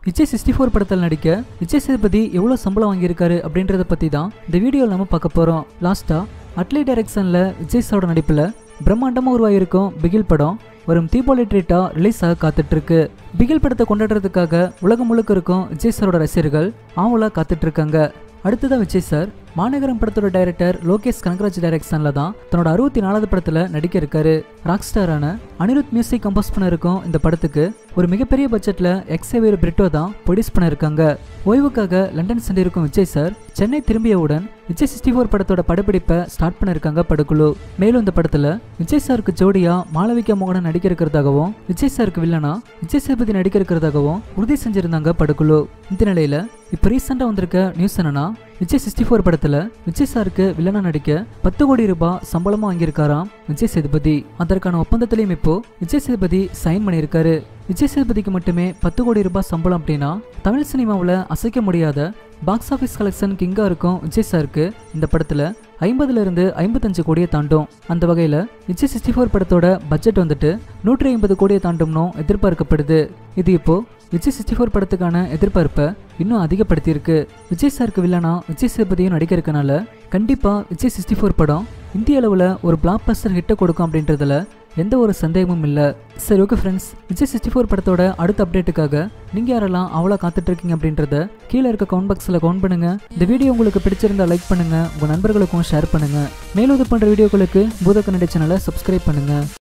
Vijay sixty four படத்தில் நடிக்க விஜய் சேதுபதி எவ்வளோ சம்பளம் வாங்கியிருக்காரு அப்படின்றத பற்றி தான் இந்த வீடியோவில் நம்ம பார்க்க போகிறோம் லாஸ்ட்டாக அட்லி டைரக்ஷனில் விஜய் சாரோட நடிப்பில் பிரம்மாண்டமாக உருவாகியிருக்கும் பிகில் படம் வரும் தீபாவளி ட்ரீட்டா ரிலீஸ் ஆக காத்துட்டு இருக்கு பிகில் படத்தை கொண்டாடுறதுக்காக உலகம் முழுக்க இருக்கும் விஜய் சாரோட ரசிகர்கள் ஆவலா காத்துட்டு இருக்காங்க அடுத்ததான் விஜய் சார் மாநகரம் படத்தோட டைரக்டர் லோகேஷ் கனகராஜ் டைரக்ஷன்ல தான் தன்னோட அறுபத்தி நாலாவது படத்துல நடிக்க இருக்காரு ராக் ஸ்டாரான அனிருத் மியூசிக் கம்போஸ் பண்ண இருக்கும் இந்த படத்துக்கு ஒரு மிகப்பெரிய பட்ஜெட்ல எக்ஸேவியர் பிரிட்டோ தான் ப்ரொடியூஸ் பண்ணிருக்காங்க ஓய்வுக்காக லண்டன் சென்றிருக்கும் விஜய் சார் சென்னை திரும்பியவுடன் விஜய் சிக்ஸ்டி ஃபோர் படத்தோட படப்பிடிப்பை ஸ்டார்ட் பண்ணிருக்காங்க படக்குழு மேலும் இந்த படத்துல விஜய் சாருக்கு ஜோடியா மாளவிகா மோகனன் நடிக்க இருக்கிறதாகவும் விஜய் சாருக்கு வில்லனா விஜய் சேதுபதி நடிக்க இருக்கிறதாகவும் உறுதி செஞ்சிருந்தாங்க படக்குழு இந்த நிலையில இப்போ ரீசெண்டாக வந்திருக்க நியூஸ் என்னன்னா விஜய் சிக்ஸ்டி ஃபோர் படத்தில் விஜய் சாருக்கு வில்லனா நடிக்க பத்து கோடி ரூபாய் சம்பளமாக வாங்கியிருக்காராம் விஜய் சேதுபதி அதற்கான ஒப்பந்தத்திலையும் இப்போ விஜய் சேதுபதி சைன் பண்ணியிருக்காரு விஜய் சேதுபதிக்கு மட்டுமே பத்து கோடி ரூபாய் சம்பளம் அப்படின்னா தமிழ் சினிமாவில் அசைக்க முடியாத பாக்ஸ் ஆஃபீஸ் கலெக்ஷன் கிங்காக இருக்கும் விஜய் சாருக்கு இந்த படத்தில் ஐம்பதுல இருந்து ஐம்பத்தஞ்சு கோடியை தாண்டும் அந்த வகையில் விஜய் சிக்ஸ்டி ஃபோர் படத்தோட பட்ஜெட் வந்துட்டு நூற்றி ஐம்பது கோடியை தாண்டும்னும் எதிர்பார்க்கப்படுது இது இப்போ விஜய் சிக்ஸ்டி ஃபோர் படத்துக்கான எதிர்பார்ப்பை இன்னும் அதிகப்படுத்தியிருக்கு விஜய் சாருக்கு வில்லனா விஜய் சேதுபதியும் நடிக்க இருக்கனால கண்டிப்பாக விஜய் சிக்ஸ்டி ஃபோர் படம் இந்திய அளவில் ஒரு பிளாக் பஸ்டர் ஹிட்டை கொடுக்கும் அப்படின்றதுல எந்த ஒரு சந்தேகமும் இல்லை சரி okay friends Vijay sixty four படத்தோட அடுத்த அப்டேட்டுக்காக நீங்கள் யாரெல்லாம் அவ்வளோ காத்துட்ருக்கீங்க அப்படின்றத கீழே இருக்க கவுண்ட் பாக்ஸில் கவுண்ட் பண்ணுங்கள் இந்த வீடியோ உங்களுக்கு பிடிச்சிருந்தா லைக் பண்ணுங்கள் உங்கள் நண்பர்களுக்கும் ஷேர் பண்ணுங்கள் மேலும் இது பண்ணுற வீடியோக்களுக்கு பூத கன்னடி சேனலை சப்ஸ்கிரைப் பண்ணுங்கள்